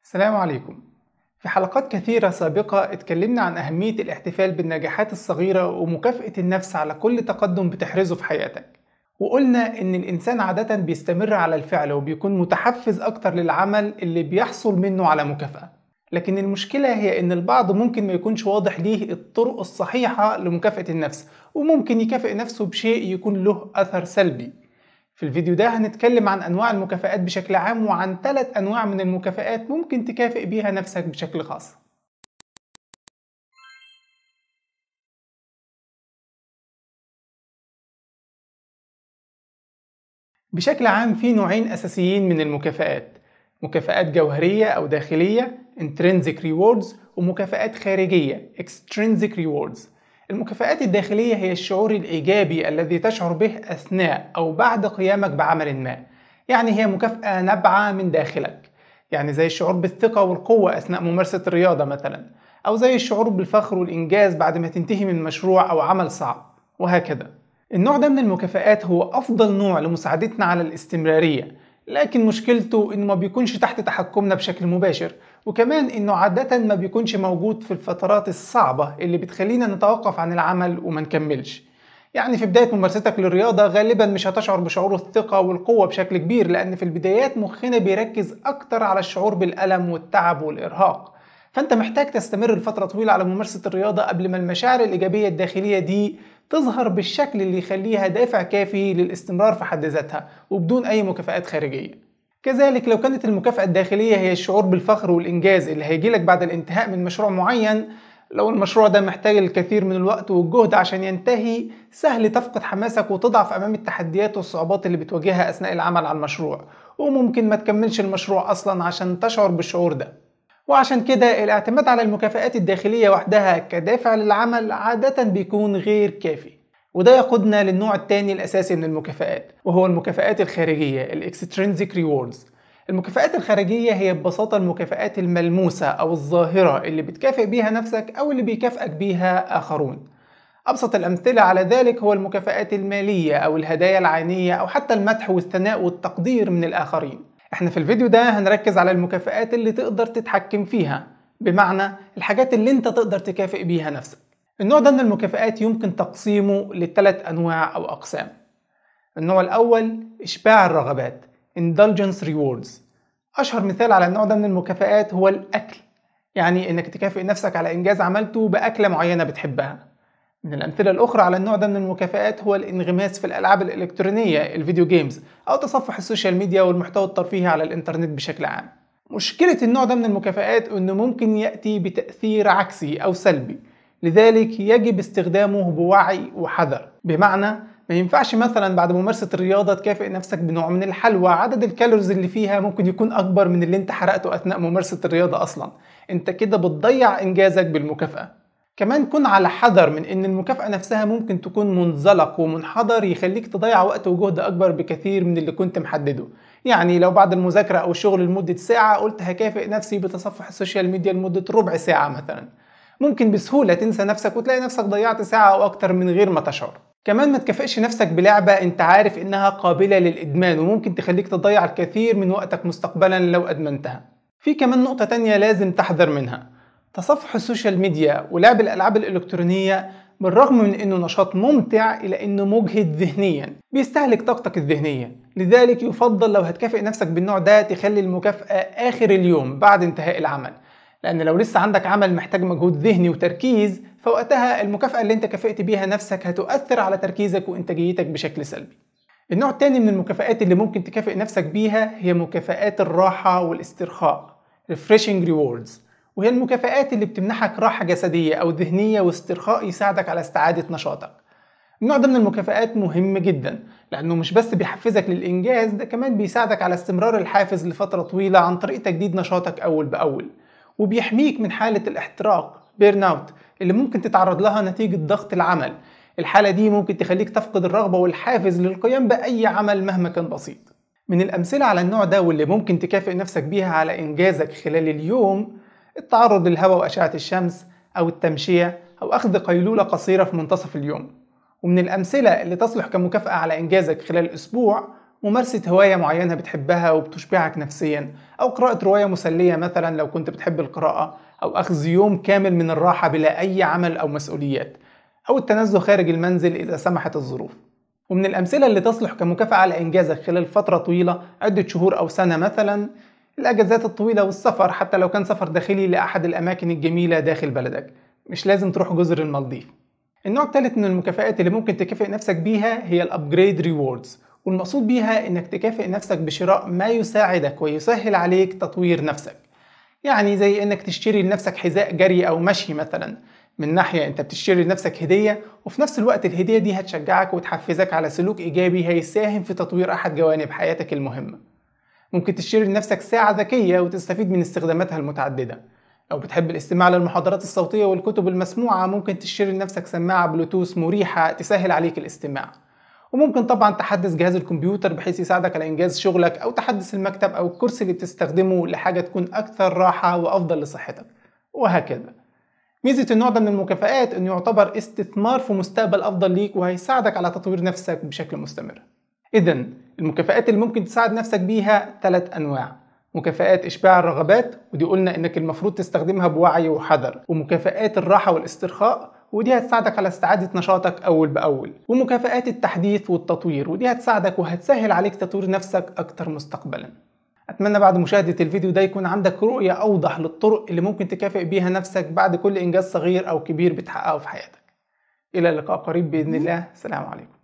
السلام عليكم في حلقات كثيرة سابقة اتكلمنا عن أهمية الاحتفال بالنجاحات الصغيرة ومكافأة النفس على كل تقدم بتحرزه في حياتك وقلنا إن الإنسان عادة بيستمر على الفعل وبيكون متحفز أكتر للعمل اللي بيحصل منه على مكافأة لكن المشكلة هي إن البعض ممكن ما يكونش واضح ليه الطرق الصحيحة لمكافأة النفس وممكن يكافئ نفسه بشيء يكون له أثر سلبي في الفيديو ده هنتكلم عن أنواع المكافآت بشكل عام وعن ثلاث أنواع من المكافآت ممكن تكافئ بيها نفسك بشكل خاص بشكل عام في نوعين أساسيين من المكافآت مكافآت جوهرية أو داخلية intrinsic rewards ومكافآت خارجية extrinsic rewards المكافآت الداخلية هي الشعور الإيجابي الذي تشعر به أثناء أو بعد قيامك بعمل ما يعني هي مكافأة نابعة من داخلك يعني زي الشعور بالثقة والقوة أثناء ممارسة الرياضة مثلا أو زي الشعور بالفخر والإنجاز بعد ما تنتهي من مشروع أو عمل صعب وهكذا النوع ده من المكافآت هو أفضل نوع لمساعدتنا على الاستمرارية لكن مشكلته انه ما بيكونش تحت تحكمنا بشكل مباشر وكمان انه عادة ما بيكونش موجود في الفترات الصعبة اللي بتخلينا نتوقف عن العمل وما نكملش يعني في بداية ممارستك للرياضة غالبا مش هتشعر بشعور الثقة والقوة بشكل كبير لأن في البدايات مخنا بيركز أكتر على الشعور بالألم والتعب والإرهاق فأنت محتاج تستمر لفترة طويلة على ممارسة الرياضة قبل ما المشاعر الإيجابية الداخلية دي تظهر بالشكل اللي يخليها دافع كافي للاستمرار في حد ذاتها وبدون أي مكافآت خارجية كذلك لو كانت المكافأة الداخلية هي الشعور بالفخر والإنجاز اللي هيجيلك بعد الانتهاء من مشروع معين لو المشروع ده محتاج الكثير من الوقت والجهد عشان ينتهي سهل تفقد حماسك وتضعف أمام التحديات والصعوبات اللي بتواجهها أثناء العمل على المشروع وممكن ما تكملش المشروع أصلا عشان تشعر بالشعور ده وعشان كده الاعتماد على المكافآت الداخلية وحدها كدافع للعمل عادة بيكون غير كافي وده يقودنا للنوع الثاني الأساسي من المكافآت وهو المكافآت الخارجية الاكسترينزيك ريوردز المكافآت الخارجية هي ببساطة المكافآت الملموسة أو الظاهرة اللي بتكافئ بيها نفسك أو اللي بيكافئك بيها آخرون أبسط الأمثلة على ذلك هو المكافآت المالية أو الهدايا العينية أو حتى المدح والثناء والتقدير من الآخرين احنا في الفيديو ده هنركز على المكافآت اللي تقدر تتحكم فيها بمعنى الحاجات اللي انت تقدر تكافئ بيها نفسك النوع ده من المكافآت يمكن تقسيمه لثلاث أنواع أو أقسام النوع الأول إشباع الرغبات indulgence rewards أشهر مثال على النوع ده من المكافآت هو الأكل يعني إنك تكافئ نفسك على إنجاز عملته بأكلة معينة بتحبها من الأمثلة الأخرى على النوع ده من المكافآت هو الانغماس في الألعاب الإلكترونية الفيديو جيمز أو تصفح السوشيال ميديا والمحتوى الترفيهي على الإنترنت بشكل عام مشكلة النوع ده من المكافآت إنه ممكن يأتي بتأثير عكسي أو سلبي لذلك يجب استخدامه بوعي وحذر بمعنى ما ينفعش مثلا بعد ممارسة الرياضة تكافئ نفسك بنوع من الحلوى عدد الكالوريز اللي فيها ممكن يكون أكبر من اللي انت حرقته أثناء ممارسة الرياضة أصلا انت كده بتضيع إنجازك بالمكافأة كمان كن على حذر من ان المكافأة نفسها ممكن تكون منزلق ومنحدر يخليك تضيع وقت وجهد اكبر بكثير من اللي كنت محدده يعني لو بعد المذاكرة او الشغل لمدة ساعة قلت هكافئ نفسي بتصفح السوشيال ميديا لمدة ربع ساعة مثلا ممكن بسهولة تنسى نفسك وتلاقي نفسك ضيعت ساعة او اكتر من غير ما تشعر كمان ما تكافئش نفسك بلعبة انت عارف انها قابلة للادمان وممكن تخليك تضيع الكثير من وقتك مستقبلا لو ادمنتها في كمان نقطة تانية لازم تحذر منها تصفح السوشيال ميديا ولعب الألعاب الإلكترونية بالرغم من أنه نشاط ممتع إلى أنه مجهد ذهنيا بيستهلك طاقتك الذهنية لذلك يفضل لو هتكافئ نفسك بالنوع ده تخلي المكافأة آخر اليوم بعد انتهاء العمل لأن لو لسه عندك عمل محتاج مجهود ذهني وتركيز فوقتها المكافأة اللي انت كافئت بيها نفسك هتؤثر على تركيزك وإنتاجيتك بشكل سلبي النوع الثاني من المكافآت اللي ممكن تكافئ نفسك بيها هي مكافآت الراحة والاسترخاء refreshing rewards وهي المكافآت اللي بتمنحك راحة جسدية أو ذهنية واسترخاء يساعدك على استعادة نشاطك. النوع ده من المكافآت مهم جدا لأنه مش بس بيحفزك للإنجاز ده كمان بيساعدك على استمرار الحافز لفترة طويلة عن طريق تجديد نشاطك أول بأول وبيحميك من حالة الاحتراق بيرن اوت اللي ممكن تتعرض لها نتيجة ضغط العمل الحالة دي ممكن تخليك تفقد الرغبة والحافز للقيام بأي عمل مهما كان بسيط من الأمثلة على النوع ده واللي ممكن تكافئ نفسك بيها على إنجازك خلال اليوم التعرض للهواء وأشعة الشمس أو التمشية أو أخذ قيلولة قصيرة في منتصف اليوم ومن الأمثلة اللي تصلح كمكافأة على إنجازك خلال أسبوع ممارسة هواية معينة بتحبها وبتشبعك نفسيا أو قراءة رواية مسلية مثلا لو كنت بتحب القراءة أو أخذ يوم كامل من الراحة بلا أي عمل أو مسؤوليات أو التنزه خارج المنزل إذا سمحت الظروف ومن الأمثلة اللي تصلح كمكافأة على إنجازك خلال فترة طويلة عدة شهور أو سنة مثلا الأجازات الطويلة والسفر حتى لو كان سفر داخلي لأحد الأماكن الجميلة داخل بلدك مش لازم تروح جزر المالديف النوع الثالث من المكافآت اللي ممكن تكافئ نفسك بيها هي الابجريد ريوردز والمقصود بيها انك تكافئ نفسك بشراء ما يساعدك ويسهل عليك تطوير نفسك يعني زي انك تشتري لنفسك حذاء جري او مشي مثلا من ناحية انت بتشتري لنفسك هدية وفي نفس الوقت الهدية دي هتشجعك وتحفزك على سلوك ايجابي هيساهم في تطوير احد جوانب حياتك المهمة ممكن تشتري لنفسك ساعة ذكية وتستفيد من استخداماتها المتعددة لو بتحب الاستماع للمحاضرات الصوتية والكتب المسموعة ممكن تشتري لنفسك سماعة بلوتوث مريحة تسهل عليك الاستماع وممكن طبعا تحدث جهاز الكمبيوتر بحيث يساعدك على إنجاز شغلك أو تحدث المكتب أو الكرسي اللي بتستخدمه لحاجة تكون أكثر راحة وأفضل لصحتك وهكذا ميزة النوع ده من المكافآت إنه يعتبر استثمار في مستقبل أفضل ليك وهيساعدك على تطوير نفسك بشكل مستمر إذا المكافآت اللي ممكن تساعد نفسك بيها ثلاث أنواع مكافآت إشباع الرغبات ودي قلنا إنك المفروض تستخدمها بوعي وحذر ومكافآت الراحة والاسترخاء ودي هتساعدك على استعادة نشاطك أول بأول ومكافآت التحديث والتطوير ودي هتساعدك وهتسهل عليك تطوير نفسك أكتر مستقبلا أتمنى بعد مشاهدة الفيديو ده يكون عندك رؤية أوضح للطرق اللي ممكن تكافئ بيها نفسك بعد كل إنجاز صغير أو كبير بتحققه في حياتك إلى اللقاء قريب بإذن الله السلام عليكم